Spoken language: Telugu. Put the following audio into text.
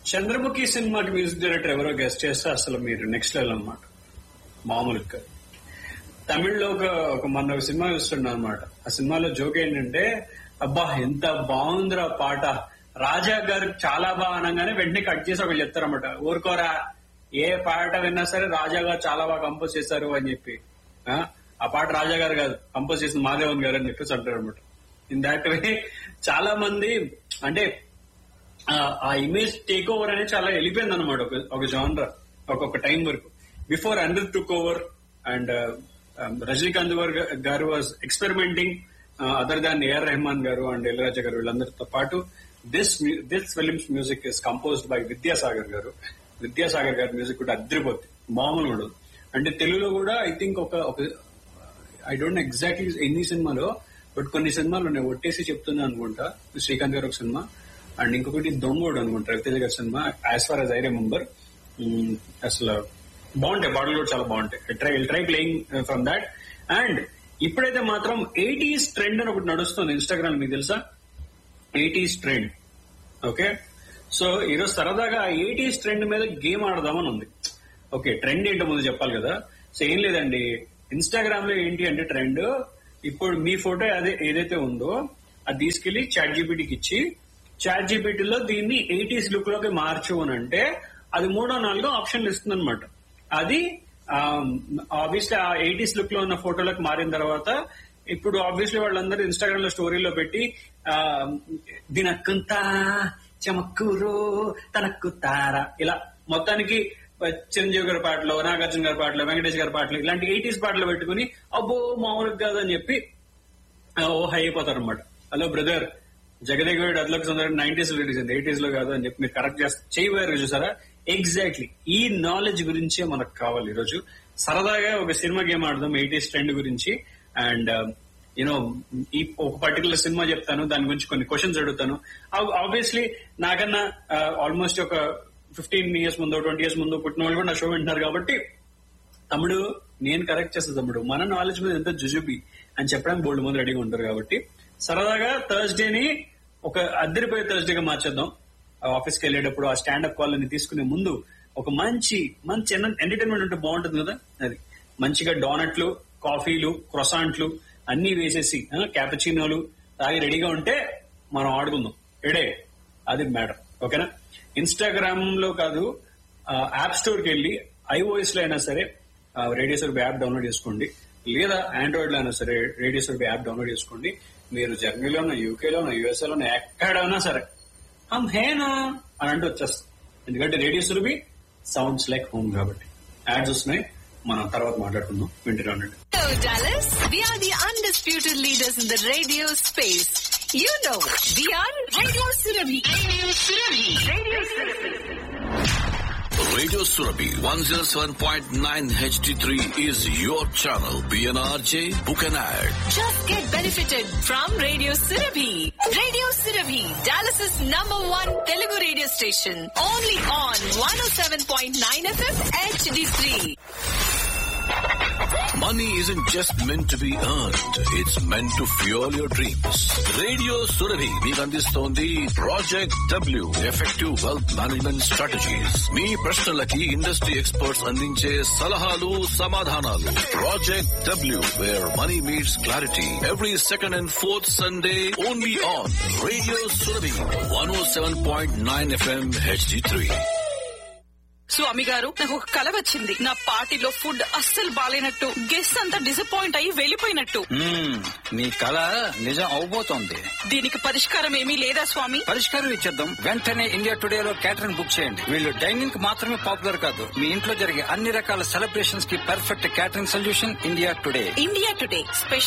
చంద్రముఖి సినిమాకి మ్యూజిక్ డైరెక్టర్ ఎవరో గెస్ట్ చేస్తే అసలు మీరు నెక్స్ట్ లెవెల్ అనమాట మామూలుగా తమిళ్లో ఒక ఒక మన ఒక సినిమా చూస్తున్నాం అనమాట ఆ సినిమాలో జోక్ ఏంటంటే అబ్బా ఎంత బాగుందిరా పాట రాజా గారు చాలా బాగా అనగానే వెంటనే కట్ చేసి ఒకళ్ళు చెప్తారన్నమాట ఊరుకోరా ఏ పాట విన్నా సరే రాజా గారు చాలా బాగా కంపోజ్ చేశారు అని చెప్పి ఆ, ఆ పాట రాజా గారు కాదు కంపోజ్ చేసిన మాధవన్ గారు అని చెప్పేసి అంటారు అనమాట ఇన్ దాట్ వే చాలా మంది అంటే ఆ- ఆ ఇమేజ్ టేక్ ఓవర్ అనేది చాలా వెళ్ళిపోయింది అనమాట ఒక ఒక జానర్ ఒక్కొక్క టైం వరకు before Anirudh took over and Rajinikanth garu garu was experimenting other than A R Rahman garu and Ilaiyaraaja garu వీళ్ళందరితో పాటు this this films music is composed by Vidyasagar garu Vidyasagar గారి మ్యూజిక్ కూడా అద్దరిపోతుంది మామూలు ఉండదు అంటే తెలుగులో కూడా ఐ థింక్ ఒక ఒక ఐ డోంట్ ఎగ్జాక్ట్లీ ఎన్ని సినిమాలో బట్ కొన్ని సినిమాలు ఉన్నాయి ఒట్టేసి చెప్తున్నా అనుకుంటా శ్రీకాంత్ గారు ఒక సినిమా అండ్ ఇంకొకటి దొంగోడు అనుకుంటా రవితేజ గారి cinema as far as I remember అసలు బాగుంటాయి పాటలు కూడా చాలా బాగుంటాయి try try playing from that and ఇప్పుడైతే మాత్రం ఎయిటీస్ ట్రెండ్ అని ఒకటి నడుస్తుంది ఇన్స్టాగ్రామ్ మీకు తెలుసా ఎయిటీస్ ట్రెండ్ ఓకే సో ఈరోజు సరదాగా ఎయిటీస్ ట్రెండ్ మీద గేమ్ ఆడదామని ఉంది ఓకే ట్రెండ్ ఏంటో ముందు చెప్పాలి కదా సో ఏం లేదండి ఇన్స్టాగ్రామ్ లో ఏంటి అంటే ట్రెండ్ ఇప్పుడు మీ ఫోటో అదే ఏదైతే ఉందో అది తీసుకెళ్లి చాట్ జీపీటీకి ఇచ్చి చాట్ జీపీటీలో దీన్ని ఎయిటీస్ లుక్ లోకి మార్చు అని అంటే అది మూడో నాలుగో ఆప్షన్లు ఇస్తుంది అనమాట అది ఆబ్వియస్లీ ఆ ఎయిటీస్ లుక్ లో ఉన్న ఫోటోలకు మారిన తర్వాత ఇప్పుడు ఆబ్వియస్లీ వాళ్ళందరూ ఇన్స్టాగ్రామ్ లో స్టోరీలో పెట్టి ఆ, దినక్కుంతా చమక్కురు తనక్కుతారా ఇలా మొత్తానికి చిరంజీవి గారి పాటలు నాగార్జున గారి పాటలు వెంకటేష్ గారి పాటలు ఇలాంటి ఎయిటీస్ పాటలు పెట్టుకుని అబ్బో మామూలుగా కాదని చెప్పి ఆ, ఓ హై అయిపోతారు అనమాట హలో బ్రదర్ జగదేగుడు అదలకు సుందరం నైన్టీస్ లో రిలీజ్ అయింది ఎయిటీస్ లో కాదు అని చెప్పి మీరు కరెక్ట్ చేస్తే చేయవారు చూసారా ఎగ్జాక్ట్లీ ఈ నాలెడ్జ్ గురించే మనకు కావాలి ఈరోజు సరదాగా ఒక సినిమా గేమ్ ఆడదాం ఎయిటీస్ ట్రెండ్ గురించి అండ్ యూనో ఈ ఒక పర్టికులర్ సినిమా చెప్తాను దాని గురించి కొన్ని క్వశ్చన్స్ అడుగుతాను ఆబ్వియస్లీ నాకన్నా ఆల్మోస్ట్ ఒక ఫిఫ్టీన్ ఇయర్స్ ముందు ట్వంటీ ఇయర్స్ ముందు పుట్టిన వాళ్ళు కూడా నా షో వింటున్నారు కాబట్టి తమ్ముడు నేను కరెక్ట్ చేస్తా తమ్ముడు మన నాలెడ్జ్ మీద ఎంత జుజుబి అని చెప్పడానికి బోల్డ్ మంది రెడీగా ఉంటారు కాబట్టి సరదాగా థర్స్డేని ఒక అద్దరిపోయే థర్స్డేగా మార్చేద్దాం ఆఫీస్కి వెళ్ళేటప్పుడు ఆ స్టాండప్ కాల్ అని తీసుకునే ముందు ఒక మంచి మంచి ఎంటర్టైన్మెంట్ ఉంటే బాగుంటుంది కదా అది మంచిగా డోనట్లు కాఫీలు క్రొసాంట్లు అన్ని వేసేసి క్యాపచినోలు తాగి రెడీగా ఉంటే మనం ఆడుకుందాం ఎడే అది మ్యాటర్ ఓకేనా ఇన్స్టాగ్రామ్ లో కాదు యాప్ స్టోర్ కి వెళ్ళి ఐఓఎస్ లో అయినా సరే రేడియో సర్బీ యాప్ డౌన్లోడ్ చేసుకోండి లేదా ఆండ్రాయిడ్ లో అయినా సరే రేడియో సర్బీ యాప్ డౌన్లోడ్ చేసుకోండి మీరు జర్మనీలోనో యూకేలోనో యూఎస్ఏలోనో ఎక్కడైనా సరే హమ్ హేనా అని అంటూ వచ్చేస్తాం ఎందుకంటే radio Surabhi sounds like home కాబట్టి యాడ్స్ వస్తున్నాయి మనం తర్వాత మాట్లాడుకుందాం వింటూనే ఉండండి Hello, Dallas. We are the undisputed leaders in the radio space. You know, we are Radio Surabhi. Radio Surabhi. Radio Surabhi. Radio Surabhi 107.9 HD3 is your channel. PNRJ, book an ad. Just get benefited from Radio Surabhi. Radio Surabhi, Dallas's number one Telugu radio station. Only on 107.9 FM HD3. Money isn't just meant to be earned. It's meant to fuel your dreams. Radio Surabhi మీకు అందిస్తోంది project W effective wealth management strategies మీ ప్రశ్నలకి ఇండస్ట్రీ ఎక్స్పర్ట్స్ అందించే సలహాలు సమాధానాలు project W where money meets clarity every second and fourth Sunday only on radio Surabhi one O seven point nine FM HD three Swami garu నాకు ఒక కల వచ్చింది నా పార్టీలో ఫుడ్ అస్సలు బాలేనట్టు గెస్ట్ అంతా డిసప్పాయింట్ అయ్యి వెళ్ళిపోయినట్టు మ్మ్. నీ కళ నిజం అవబోతోంది దీనికి పరిష్కారం ఏమీ లేదా స్వామి పరిష్కారం ఇచ్చేద్దాం వెంటనే ఇండియా టుడే లో క్యాటరింగ్ బుక్ చేయండి వీళ్ళు డైనింగ్ కి మాత్రమే పాపులర్ కాదు మీ ఇంట్లో జరిగే అన్ని రకాల సెలబ్రేషన్స్ కి perfect catering solution India Today India Today special